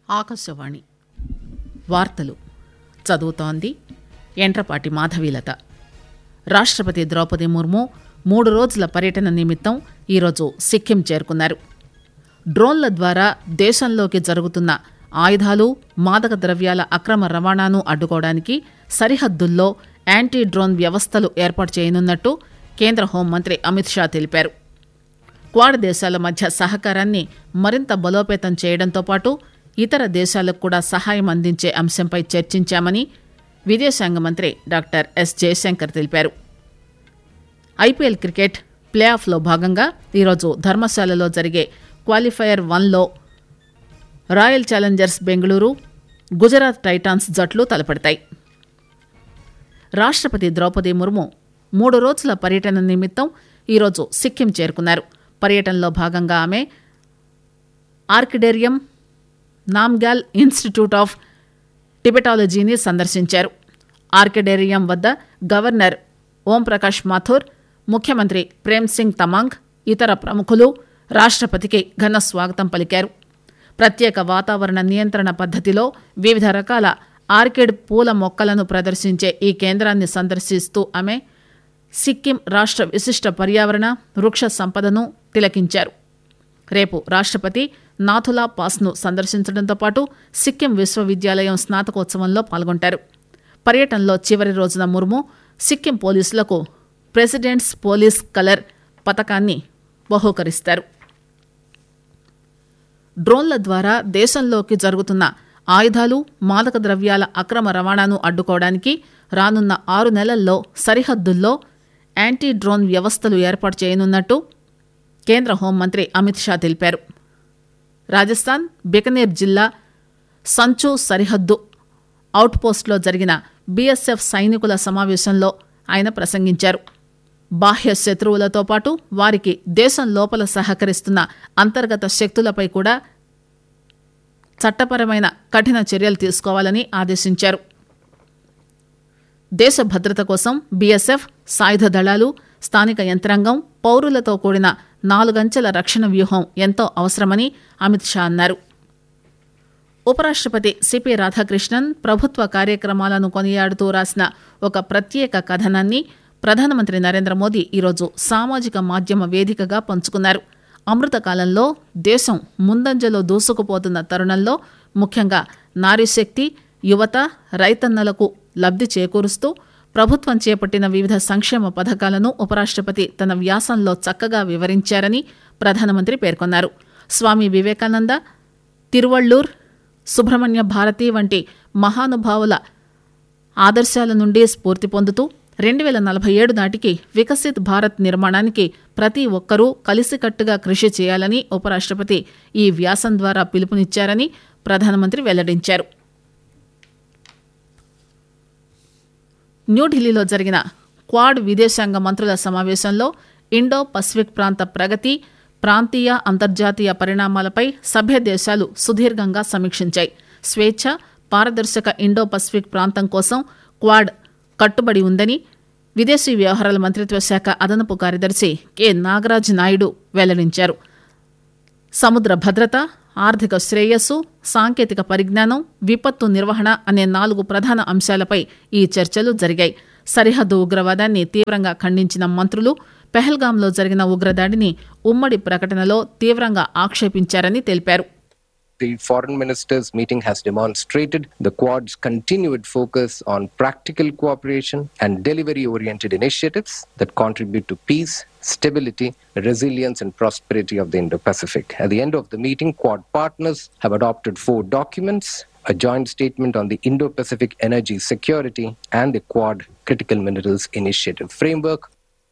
ఆకాశవాణి వార్తలు చదువుతోంది ఎంట్రపాటి మాధవీలత రాష్ట్రపతి ద్రౌపది ముర్ము మూడు రోజుల పర్యటన నిమిత్తం ఈరోజు సిక్కిం చేరుకున్నారు డ్రోన్ల ద్వారా దేశంలోకి జరుగుతున్న ఆయుధాలు మాదక ద్రవ్యాల అక్రమ రవాణాను అడ్డుకోవడానికి సరిహద్దుల్లో యాంటీ డ్రోన్ వ్యవస్థలు ఏర్పాటు చేయనున్నట్టు కేంద్ర హోంమంత్రి అమిత్ షా తెలిపారు క్వాడ్ దేశాల మధ్య సహకారాన్ని మరింత బలోపేతం చేయడంతో పాటు ఇతర దేశాలకు కూడా సహాయం అందించే అంశంపై చర్చించామని విదేశాంగ మంత్రి డాక్టర్ ఎస్ జయశంకర్ తెలిపారు ఐపీఎల్ క్రికెట్ ప్లే ఆఫ్లో భాగంగా ఈరోజు ధర్మశాలలో జరిగే క్వాలిఫైయర్ వన్లో Royal Challengers Bengaluru Gujarat Titans జట్లు తలపడతాయి రాష్ట్రపతి ద్రౌపది ముర్ము మూడు రోజుల పర్యటన నిమిత్తం ఈరోజు సిక్కిం చేరుకున్నారు పర్యటనలో భాగంగా ఆమె ఆర్కిడేరియం నామ్గ్యాల్ ఇన్స్టిట్యూట్ ఆఫ్ టిబెటాలజీని సందర్శించారు ఆర్కిడేరియం వద్ద గవర్నర్ ఓంప్రకాష్ మాథూర్ ముఖ్యమంత్రి ప్రేమ్ సింగ్ తమాంగ్ ఇతర ప్రముఖులు రాష్ట్రపతికి ఘన స్వాగతం పలికారు ప్రత్యేక వాతావరణ నియంత్రణ పద్ధతిలో వివిధ రకాల ఆర్కిడ్ పూల మొక్కలను ప్రదర్శించే ఈ కేంద్రాన్ని సందర్శిస్తూ ఆమె సిక్కిం రాష్ట్ర విశిష్ట పర్యావరణ వృక్ష సంపదను తిలకించారు రేపు రాష్ట్రపతి నాథులా పాస్ను సందర్శించడంతో పాటు సిక్కిం విశ్వవిద్యాలయం స్నాతకోత్సవంలో పాల్గొంటారు పర్యటనలో చివరి రోజున ముర్ము సిక్కిం పోలీసులకు ప్రెసిడెంట్స్ పోలీస్ కలర్ పథకాన్ని బహూకరిస్తారు డ్రోన్ల ద్వారా దేశంలోకి జరుగుతున్న ఆయుధాలు మాదక ద్రవ్యాల అక్రమ రవాణాను అడ్డుకోవడానికి రానున్న ఆరు నెలల్లో సరిహద్దుల్లో యాంటీ డ్రోన్ వ్యవస్థలు ఏర్పాటు చేయనున్నట్టు కేంద్ర హోంమంత్రి అమిత్ షా తెలిపారు రాజస్థాన్ బికనేర్ జిల్లా సంచు సరిహద్దు అవుట్పోస్ట్లో జరిగిన బీఎస్ఎఫ్ సైనికుల సమావేశంలో ఆయన ప్రసంగించారు బాహ్య శత్రువులతో పాటు వారికి దేశం లోపల సహకరిస్తున్న అంతర్గత శక్తులపై కూడా చట్టపరమైన కఠిన చర్యలు తీసుకోవాలని ఆదేశించారు దేశ భద్రత కోసం బీఎస్ఎఫ్ సాయుధ దళాలు స్థానిక యంత్రాంగం పౌరులతో కూడిన నాలుగంచెల రక్షణ వ్యూహం ఎంతో అవసరమని అమిత్ షా అన్నారు ఉపరాష్ట్రపతి సిపి రాధాకృష్ణన్ ప్రభుత్వ కార్యక్రమాలను కొనియాడుతూ రాసిన ఒక ప్రత్యేక కథనాన్ని ప్రధానమంత్రి నరేంద్ర మోదీ ఈరోజు సామాజిక మాధ్యమ వేదికగా పంచుకున్నారు అమృతకాలంలో దేశం ముందంజలో దూసుకుపోతున్న తరుణంలో ముఖ్యంగా నారీశక్తి యువత రైతన్నలకు లబ్ది చేకూరుస్తూ ప్రభుత్వం చేపట్టిన వివిధ సంక్షేమ పథకాలను ఉపరాష్ట్రపతి తన వ్యాసంలో చక్కగా వివరించారని ప్రధానమంత్రి పేర్కొన్నారు స్వామి వివేకానంద తిరువళ్లూర్ సుబ్రహ్మణ్య భారతి వంటి మహానుభావుల ఆదర్శాల నుండి స్ఫూర్తి పొందుతూ రెండు వేల నలభై ఏడు నాటికి వికసిత్ భారత్ నిర్మాణానికి ప్రతి ఒక్కరూ కలిసికట్టుగా కృషి చేయాలని ఉపరాష్ట్రపతి ఈ వ్యాసం ద్వారా పిలుపునిచ్చారని ప్రధానమంత్రి వెల్లడించారు న్యూఢిల్లీలో జరిగిన క్వాడ్ విదేశాంగ మంత్రుల సమావేశంలో ఇండో పసిఫిక్ ప్రాంత ప్రగతి ప్రాంతీయ అంతర్జాతీయ పరిణామాలపై సభ్య దేశాలు సుదీర్ఘంగా సమీక్షించాయి స్వేచ్ఛ పారదర్శక ఇండో పసిఫిక్ ప్రాంతం కోసం క్వాడ్ కట్టుబడి ఉందని విదేశీ వ్యవహారాల మంత్రిత్వ శాఖ అదనపు కార్యదర్శి కె నాగరాజ్ నాయుడు వెల్లడించారు సముద్ర భద్రత ఆర్థిక శ్రేయస్సు సాంకేతిక పరిజ్ఞానం విపత్తు నిర్వహణ అనే నాలుగు ప్రధాన అంశాలపై ఈ చర్చలు జరిగాయి సరిహద్దు ఉగ్రవాదాన్ని తీవ్రంగా ఖండించిన మంత్రులు పెహల్గాంలో జరిగిన ఉగ్రదాడిని ఉమ్మడి ప్రకటనలో తీవ్రంగా ఆక్షేపించారని తెలిపారు The foreign ministers meeting has demonstrated the Quad's continued focus on practical cooperation and delivery oriented initiatives that contribute to peace, stability, resilience, and prosperity of the Indo Pacific. At the end of the meeting, Quad partners have adopted four documents a joint statement on the Indo Pacific energy security and the Quad Critical Minerals Initiative framework,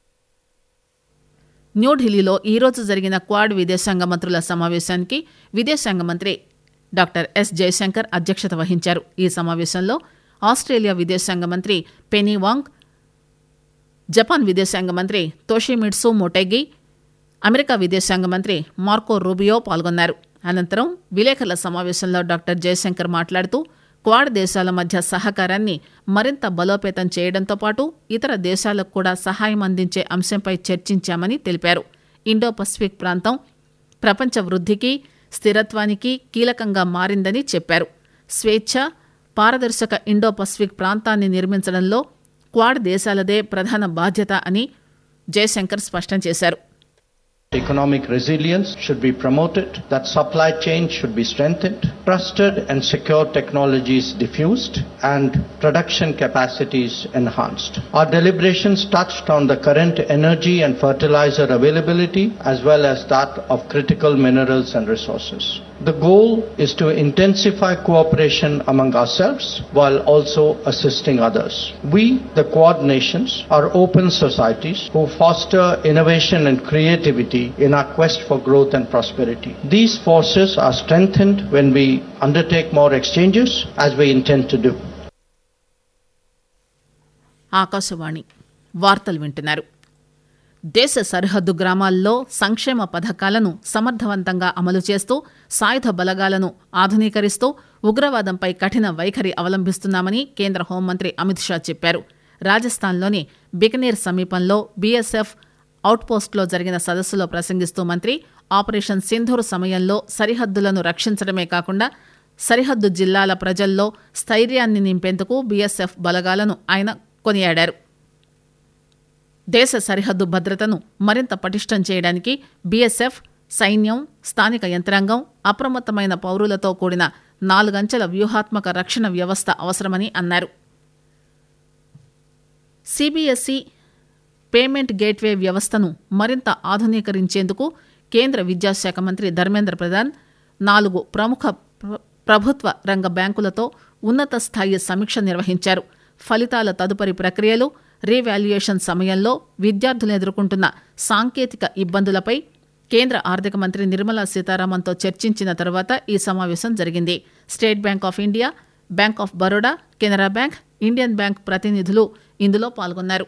న్యూఢిల్లీలో ఈ రోజు జరిగిన quad విదేశాంగ మంత్రుల సమావేశానికి విదేశాంగ మంత్రి doctor yes Jayashankar అధ్యక్షత వహించారు ఈ సమావేశంలో ఆస్ట్రేలియా విదేశాంగ మంత్రి పెనీ వాంగ్ జపాన్ విదేశాంగ మంత్రి తోషిమిట్సు మోటెగి అమెరికా విదేశాంగ మంత్రి మార్కో రూబియో పాల్గొన్నారు అనంతరం విలేకరుల సమావేశంలో డాక్టర్ జయశంకర్ మాట్లాడుతూ క్వాడ్ దేశాల మధ్య సహకారాన్ని మరింత బలోపేతం చేయడంతో పాటు ఇతర దేశాలకు కూడా సహాయం అందించే అంశంపై చర్చించామని తెలిపారు ఇండో పసిఫిక్ ప్రాంతం ప్రపంచ వృద్ధికి స్థిరత్వానికి కీలకంగా మారిందని చెప్పారు స్వేచ్ఛ పారదర్శక ఇండో పసిఫిక్ ప్రాంతాన్ని నిర్మించడంలో క్వాడ్ దేశాలదే ప్రధాన బాధ్యత అని జయశంకర్ స్పష్టం చేశారు Economic resilience should be promoted, that supply chain should be strengthened, trusted and secure technologies diffused, and production capacities enhanced. Our deliberations touched on the current energy and fertilizer availability as well as that of critical minerals and resources. The goal is to intensify cooperation among ourselves while also assisting others. We, the Quad nations, are open societies who foster innovation and creativity in our quest for growth and prosperity. These forces are strengthened when we undertake more exchanges, as we intend to do. Akashvani వార్తలు వింటున్నారు దేశ సరిహద్దు గ్రామాల్లో సంక్షేమ పథకాలను సమర్థవంతంగా అమలు చేస్తూ సాయుధ బలగాలను ఆధునీకరిస్తూ ఉగ్రవాదంపై కఠిన వైఖరి అవలంబిస్తున్నామని కేంద్ర హోంమంత్రి అమిత్ షా చెప్పారు రాజస్థాన్లోని బికనీర్ సమీపంలో బీఎస్ఎఫ్ అవుట్పోస్ట్లో జరిగిన సదస్సులో ప్రసంగిస్తూ మంత్రి ఆపరేషన్ సింధూర్ సమయంలో సరిహద్దులను రక్షించడమే కాకుండా సరిహద్దు జిల్లాల ప్రజల్లో స్థైర్యాన్ని నింపేందుకు బీఎస్ఎఫ్ బలగాలను ఆయన కొనియాడారు దేశ సరిహద్దు భద్రతను మరింత పటిష్టం చేయడానికి బీఎస్ఎఫ్ సైన్యం స్థానిక యంత్రాంగం అప్రమత్తమైన పౌరులతో కూడిన నాలుగంచెల వ్యూహాత్మక రక్షణ వ్యవస్థ అవసరమని అన్నారు సిబిఎస్ఈ పేమెంట్ గేట్వే వ్యవస్థను మరింత ఆధునీకరించేందుకు కేంద్ర విద్యాశాఖ మంత్రి ధర్మేంద్ర ప్రధాన్ నాలుగు ప్రముఖ ప్ర- ప్రభుత్వ రంగ బ్యాంకులతో ఉన్నత స్థాయి సమీక్ష నిర్వహించారు ఫలితాల తదుపరి ప్రక్రియలు రీవాల్యుయేషన్ సమయంలో విద్యార్థులు ఎదుర్కొంటున్న సాంకేతిక ఇబ్బందులపై కేంద్ర ఆర్థిక మంత్రి నిర్మలా సీతారామన్తో చర్చించిన తర్వాత ఈ సమావేశం జరిగింది State Bank of India Bank of Baroda Canara Bank Indian Bank ప్రతినిధులు ఇందులో పాల్గొన్నారు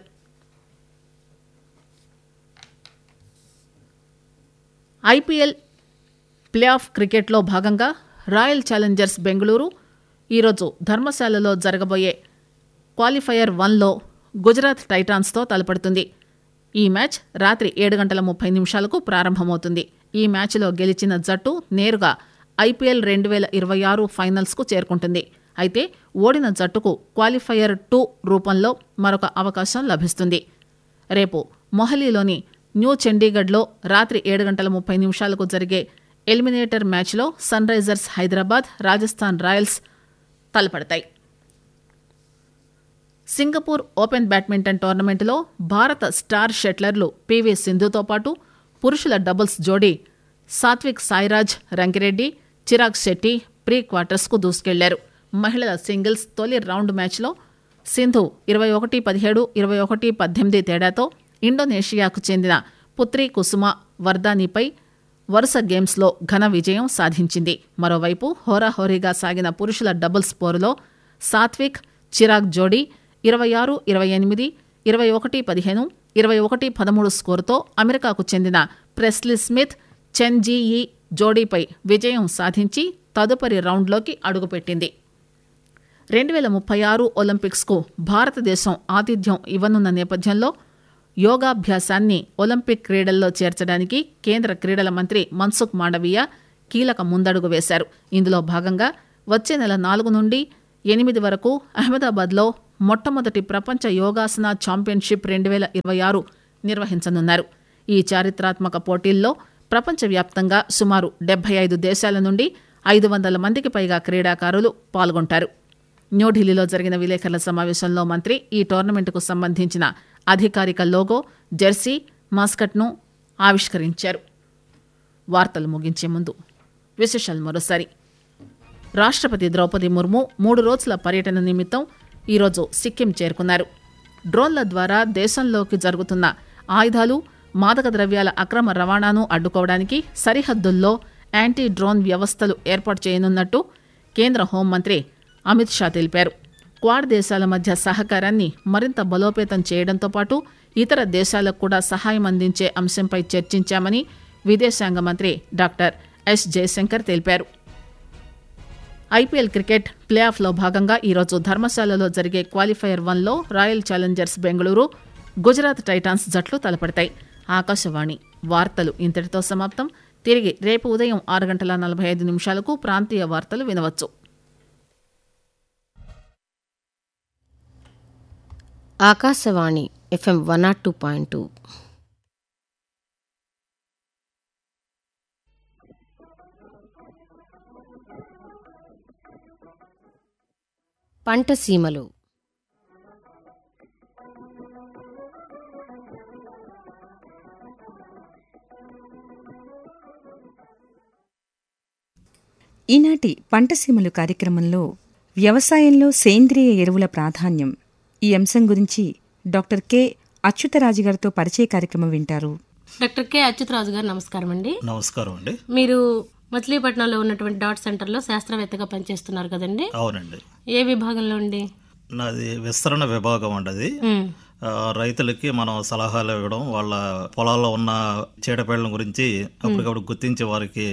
ఐపీఎల్ ప్లే ఆఫ్ క్రికెట్లో భాగంగా రాయల్ ఛాలెంజర్స్ బెంగళూరు ఈరోజు ధర్మశాలలో జరగబోయే క్వాలిఫైయర్ వన్లో గుజరాత్ టైటాన్స్తో తలపడుతుంది ఈ మ్యాచ్ రాత్రి ఏడు గంటల ముప్పై నిమిషాలకు ప్రారంభమవుతుంది ఈ మ్యాచ్లో గెలిచిన జట్టు నేరుగా ఐపీఎల్ రెండు వేల ఇరవై ఆరు ఫైనల్స్కు చేరుకుంటుంది అయితే ఓడిన జట్టుకు క్వాలిఫైయర్ టూ రూపంలో మరొక అవకాశం లభిస్తుంది రేపు మొహాలీలోని న్యూ చండీగఢ్లో రాత్రి ఏడు గంటల ముప్పై నిమిషాలకు జరిగే ఎలిమినేటర్ మ్యాచ్లో sunrisers Hyderabad Rajasthan Royals తలపడతాయి సింగపూర్ ఓపెన్ బ్యాడ్మింటన్ టోర్నమెంట్లో భారత స్టార్ షట్లర్లు పీవీ సింధుతో పాటు పురుషుల డబుల్స్ జోడీ సాత్విక్ సాయిరాజ్ రంకిరెడ్డి చిరాగ్ శెట్టి ప్రీ క్వార్టర్స్కు దూసుకెళ్లారు మహిళల సింగిల్స్ తొలి రౌండ్ మ్యాచ్లో సింధు ఇరవై ఒకటి పదిహేడు ఇరవై ఒకటి పద్దెనిమిది తేడాతో ఇండోనేషియాకు చెందిన పుత్రి కుసుమ వర్దానిపై వరుస గేమ్స్లో ఘన విజయం సాధించింది మరోవైపు హోరాహోరీగా సాగిన పురుషుల డబుల్స్ పోరులో సాత్విక్ చిరాగ్ జోడీ ఇరవై ఆరు ఇరవై ఎనిమిది ఇరవై ఒకటి పదిహేను ఇరవై ఒకటి పదమూడు స్కోరుతో అమెరికాకు చెందిన ప్రెస్లీ స్మిత్ చెన్ జీఈ జోడీపై విజయం సాధించి తదుపరి రౌండ్లోకి అడుగుపెట్టింది రెండు వేల ముప్పై ఆరు ఒలింపిక్స్కు భారతదేశం ఆతిథ్యం ఇవ్వనున్న నేపథ్యంలో యోగాభ్యాసాన్ని ఒలింపిక్ క్రీడల్లో చేర్చడానికి కేంద్ర క్రీడల మంత్రి మన్సుఖ్ మాండవీయ కీలక ముందడుగు వేశారు ఇందులో భాగంగా వచ్చే నెల నాలుగు నుండి ఎనిమిది వరకు అహ్మదాబాద్లో మొట్టమొదటి ప్రపంచ యోగాసన ఛాంపియన్షిప్ రెండు వేల ఇరవై ఆరు నిర్వహించనున్నారు ఈ చారిత్రాత్మక పోటీల్లో ప్రపంచవ్యాప్తంగా సుమారు డెబ్బై ఐదు దేశాల నుండి ఐదు వందల మందికి పైగా క్రీడాకారులు పాల్గొంటారు న్యూఢిల్లీలో జరిగిన విలేకరుల సమావేశంలో మంత్రి ఈ టోర్నమెంటుకు సంబంధించిన అధికారిక లోగో జెర్సీ మాస్కట్ను ఆవిష్కరించారు వార్తలు ముగించే ముందు విశేషాలు మరోసారి రాష్ట్రపతి ద్రౌపది ముర్ము మూడు రోజుల పర్యటన నిమిత్తం ఈరోజు సిక్కిం చేరుకున్నారు డ్రోన్ల ద్వారా దేశంలోకి జరుగుతున్న ఆయుధాలు మాదక ద్రవ్యాల అక్రమ రవాణాను అడ్డుకోవడానికి సరిహద్దుల్లో యాంటీ డ్రోన్ వ్యవస్థలు ఏర్పాటు చేయనున్నట్టు కేంద్ర హోంమంత్రి అమిత్ షా తెలిపారు క్వాడ్ దేశాల మధ్య సహకారాన్ని మరింత బలోపేతం చేయడంతో పాటు ఇతర దేశాలకు కూడా సహాయం అందించే అంశంపై చర్చించామని విదేశాంగ మంత్రి డాక్టర్ ఎస్ జయశంకర్ తెలిపారు ఐపీఎల్ క్రికెట్ ప్లే ఆఫ్లో భాగంగా ఈరోజు ధర్మశాలలో జరిగే క్వాలిఫైయర్ వన్లో Royal Challengers Bengaluru Gujarat Titans జట్లు తలపడతాయి ఆకాశవాణి వార్తలు ఇంతటితో సమాప్తం తిరిగి రేపు ఉదయం ఆరు గంటల నలభై ఐదు నిమిషాలకు ప్రాంతీయ వార్తలు వినవచ్చు Akashvani FM one nought two point two పంట సీమలు ఈనాటి పంటసీమలు కార్యక్రమంలో వ్యవసాయంలో సేంద్రియ ఎరువుల ప్రాధాన్యం ఈ అంశం గురించి డాక్టర్ కె అచ్యుతరాజు గారితో పరిచయ కార్యక్రమం వింటారు డాక్టర్ కె అచ్యుతరాజు గారు నమస్కారం అండి నమస్కారం అండి మీరు మచిలీపట్నంలో ఉన్నటువంటి డాట్ సెంటర్లో శాస్త్రవేత్తగా పనిచేస్తున్నారు కదండి అవునండి ఏ విభాగంలో అండి నాది విస్తరణ విభాగం అండి అది ఉమ్, ఆ, రైతులకి మనం సలహాలు ఇవ్వడం వాళ్ళ పొలాల్లో ఉన్న చీడపీడల గురించి అప్పటికప్పుడు గుర్తించి వారికి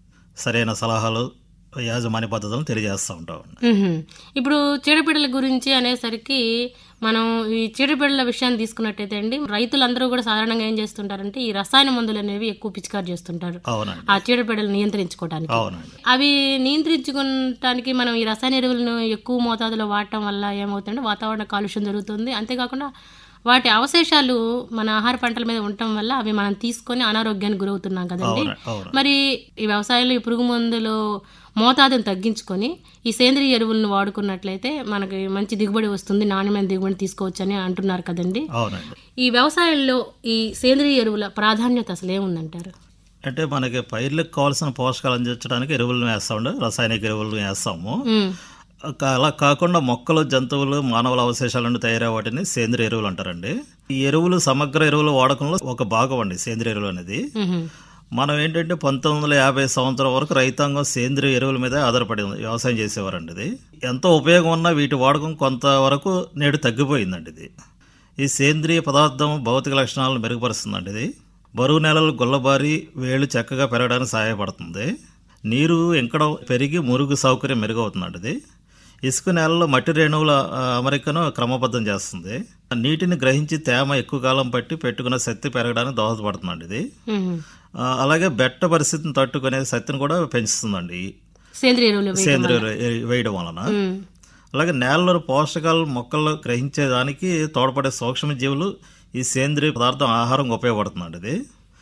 సరైన సలహాలు యాజమాన్య పద్ధతులను తెలియజేస్తూ ఉంటాం ఉహుం. ఇప్పుడు చీడపీడల గురించి అనేసరికి మనం ఈ చీడపీడల విషయాన్ని తీసుకున్నట్టయితే అండి రైతులందరూ కూడా సాధారణంగా ఏం చేస్తుంటారంటే ఈ రసాయన మందులు అనేవి ఎక్కువ పిచికారు చేస్తుంటారు అవునండి ఆ చీడపీడలు నియంత్రించుకోవడానికి అవునండి అవి నియంత్రించుకోవటానికి మనం ఈ రసాయన ఎరువులను ఎక్కువ మోతాదులో వాడటం వల్ల ఏమవుతుందంటే వాతావరణ కాలుష్యం జరుగుతుంది అంతేకాకుండా వాటి అవశేషాలు మన ఆహార పంటల మీద ఉండటం వల్ల అవి మనం తీసుకొని అనారోగ్యానికి గురవుతున్నాం కదండి అవును అవును మరి ఈ వ్యవసాయంలో ఈ పురుగు మందులు మోతాదును తగ్గించుకొని ఈ సేంద్రియ ఎరువులను వాడుకున్నట్లయితే మనకి మంచి దిగుబడి వస్తుంది నాణ్యమైన దిగుబడి తీసుకోవచ్చని అంటున్నారు కదండి అవునండి ఈ వ్యవసాయంలో ఈ సేంద్రియ ఎరువుల ప్రాధాన్యత అసలు ఏముందంటారు అంటే మనకి పైర్లకు కావాల్సిన పోషకాలు అందించడానికి ఎరువులను వేస్తామండి రసాయనిక ఎరువులను వేస్తాము ఉమ్, కా- అలా కాకుండా మొక్కలు జంతువులు మానవుల అవశేషాల నుండి తయారయ్యే వాటిని సేంద్రియ ఎరువులు అంటారండి ఈ ఎరువులు సమగ్ర ఎరువుల వాడకంలో ఒక భాగం అండి సేంద్రియ ఎరువులు అనేది ఉహుం, మనం ఏంటంటే పంతొమ్మిది వందల యాభై సంవత్సరం వరకు రైతాంగం సేంద్రియ ఎరువుల మీద ఆధారపడి ఉంది వ్యవసాయం చేసేవారండి ఇది ఎంతో ఉపయోగం ఉన్న వీటి వాడకం కొంతవరకు నేడు తగ్గిపోయిందండి ఇది ఈ సేంద్రియ పదార్థం భౌతిక లక్షణాలను మెరుగుపరుస్తుందండి ఇది బరువు నేలలు గుల్లబారి వేళ్ళు చక్కగా పెరగడానికి సహాయపడుతుంది నీరు ఇంకడం పెరిగి మురుగు సౌకర్యం మెరుగవుతుందండి ఇది ఇసుక నేలలో మట్టి రేణువుల ఆ, అమరికను క్రమబద్ధం చేస్తుంది నీటిని గ్రహించి తేమ ఎక్కువ కాలం పట్టి పెట్టుకున్న శక్తి పెరగడానికి దోహదపడుతుందండి ఇది ఉహుం. ఆ, అలాగే బెట్ట పరిస్థితిని తట్టుకునే శక్తిని కూడా పెంచుతుందండి సేంద్రియ ఎరువులు వేయడం సేంద్రియ వల్ల. ఎరు- వేయడం వలన ఉమ్, అలాగే నేలలో పోషకాలు మొక్కలు గ్రహించేదానికి తోడ్పడే సూక్ష్మజీవులు ఈ సేంద్రియ పదార్థం ఆహారంగా ఉపయోగపడుతుందండి ఇది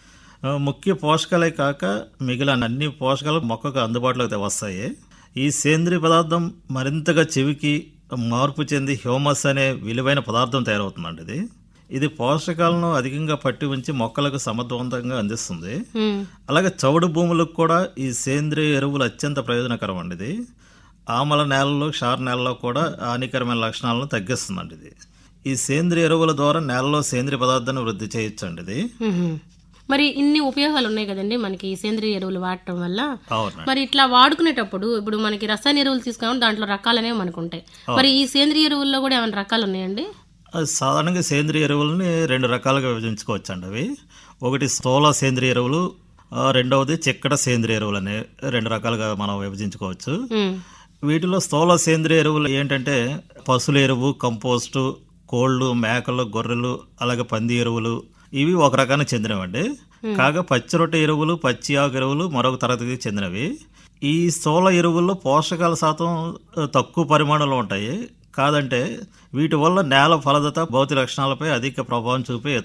ఆ, ముఖ్య పోషకాలే కాక మిగిలిన అన్ని పోషకాలు మొక్కకు అందుబాటులోకి వస్తాయి ఈ సేంద్రియ పదార్థం మరింతగా చెవికి మార్పు చెంది హ్యూమస్ అనే విలువైన పదార్థం తయారవుతుందండి ఇది ఇది పోషకాలను అధికంగా పట్టి ఉంచి మొక్కలకు సమర్థవంతంగా అందిస్తుంది ఉమ్, అలాగే చౌడు భూములకు కూడా ఈ సేంద్రియ ఎరువులు అత్యంత ప్రయోజనకరం అండి ఇది ఆమల నేలలో క్షార నేలలో కూడా హానికరమైన లక్షణాలను తగ్గిస్తుందండి ఇది ఈ సేంద్రియ ఎరువుల ద్వారా నేలలో సేంద్రియ పదార్థాన్ని వృద్ధి చేయొచ్చండి ఇది ఉహుం. మరి ఇన్ని ఉపయోగాలు ఉన్నాయి కదండి మనకి ఈ సేంద్రియ ఎరువులు వాడటం వల్ల అవునండి మరి ఇట్లా వాడుకునేటప్పుడు ఇప్పుడు మనకి రసాయన ఎరువులు తీసుకున్నాం దాంట్లో రకాలు అనేవి మనకు ఉంటాయి మరి ఈ సేంద్రియ ఎరువుల్లో కూడా ఏమైనా రకాలు ఉన్నాయండి అది సాధారణంగా సేంద్రియ ఎరువులని రెండు రకాలుగా విభజించుకోవచ్చండి అవి ఒకటి స్థూల సేంద్రియ ఎరువులు ఆ, రెండవది చిక్కట సేంద్రియ ఎరువులు అనే రెండు రకాలుగా మనం విభజించుకోవచ్చు ఉమ్, వీటిలో స్థూల సేంద్రియ ఎరువులు ఏంటంటే పశువుల ఎరువు కంపోస్టు కోళ్ళు మేకలు గొర్రెలు అలాగే పంది ఎరువులు ఇవి ఒక రకానికి చెందినవండి కాగా పచ్చి రొట్టె ఎరువులు పచ్చి ఆకు ఎరువులు మరొక తరగతికి చెందినవి ఈ స్థూల ఎరువుల్లో పోషకాల శాతం ఆ, తక్కువ పరిమాణంలో ఉంటాయి కాదంటే వీటి వల్ల నేల ఫలదత భౌతిక లక్షణాలపై అధిక ప్రభావం చూపే